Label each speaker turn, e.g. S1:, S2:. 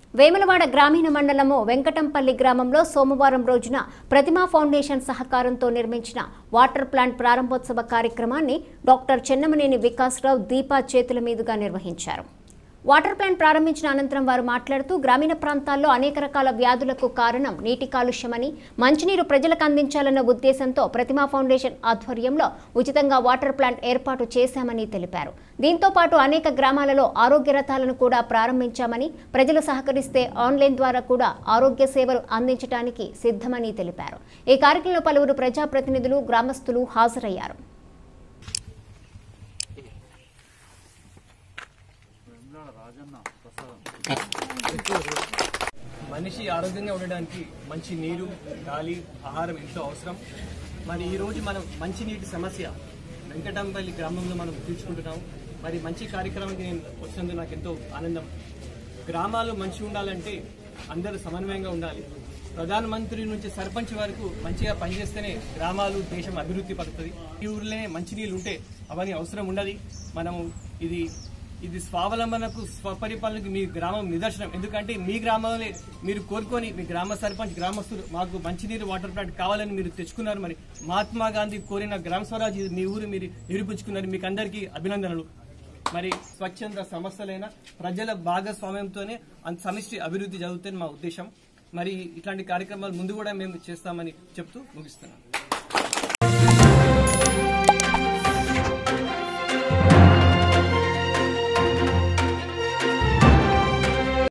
S1: వేములవాడ గ్రామీణ మండలము వెంకటంపల్లి గ్రామంలో సోమవారం రోజున ప్రతిమా ఫౌండేషన్ సహకారంతో నిర్మించిన వాటర్ ప్లాంట్ ప్రారంభోత్సవ కార్యక్రమాన్ని డాక్టర్ చెన్నమనేని వికాసరావు దీపా చేతుల మీదుగా నిర్వహించారు వాటర్ ప్లాంట్ ప్రారంభించిన అనంతరం వారు మాట్లాడుతూ గ్రామీణ ప్రాంతాల్లో అనేక రకాల వ్యాధులకు కారణం నీటి కాలుష్యమని మంచినీరు ప్రజలకు అందించాలన్న ఉద్దేశంతో ప్రతిమా ఫౌండేషన్ ఆధ్వర్యంలో ఉచితంగా వాటర్ ప్లాంట్ ఏర్పాటు చేశామని తెలిపారు దీంతో పాటు అనేక గ్రామాలలో ఆరోగ్య రథాలను కూడా ప్రారంభించామని ప్రజలు సహకరిస్తే ఆన్లైన్ ద్వారా కూడా ఆరోగ్య సేవలు అందించడానికి సిద్ధమని తెలిపారు ఈ కార్యక్రమంలో పలువురు ప్రజాప్రతినిధులు గ్రామస్తులు హాజరయ్యారు
S2: మనిషి ఆరోగ్యంగా ఉండడానికి మంచి నీరు గాలి ఆహారం ఎంతో అవసరం మరి ఈరోజు మనం మంచినీటి సమస్య వెంకటంపల్లి గ్రామంలో మనం తీర్చుకుంటున్నాం మరి మంచి కార్యక్రమానికి నేను వచ్చినందుకు నాకు ఎంతో ఆనందం గ్రామాలు మంచిగా ఉండాలంటే అందరూ సమన్వయంగా ఉండాలి ప్రధానమంత్రి నుంచి సర్పంచ్ వరకు మంచిగా పనిచేస్తేనే గ్రామాలు దేశం అభివృద్ధి పడుతుంది ఈ ఊర్లోనే మంచినీళ్ళు ఉంటే అవన్నీ అవసరం ఉండదు మనము ఇది ఇది స్వావలంబనకు స్వపరిపాలనకు మీ గ్రామం నిదర్శనం ఎందుకంటే మీ గ్రామంలో మీరు కోరుకొని మీ గ్రామ సర్పంచ్ గ్రామస్తులు మాకు మంచినీరు వాటర్ ప్లాంట్ కావాలని మీరు తెచ్చుకున్నారు మరి మహాత్మా గాంధీ కోరిన గ్రామ స్వరాజ్ ఇది మీ ఊరు మీరు నిరూపించుకున్నారు మీకు అందరికీ అభినందనలు మరి స్వచ్ఛంద సంస్థలైన ప్రజల భాగస్వామ్యంతోనే అంత సమిష్టి అభివృద్ధి జరుగుతుంది మా ఉద్దేశం మరి ఇట్లాంటి కార్యక్రమాలు ముందు కూడా మేము చేస్తామని చెప్తూ ముగిస్తున్నాం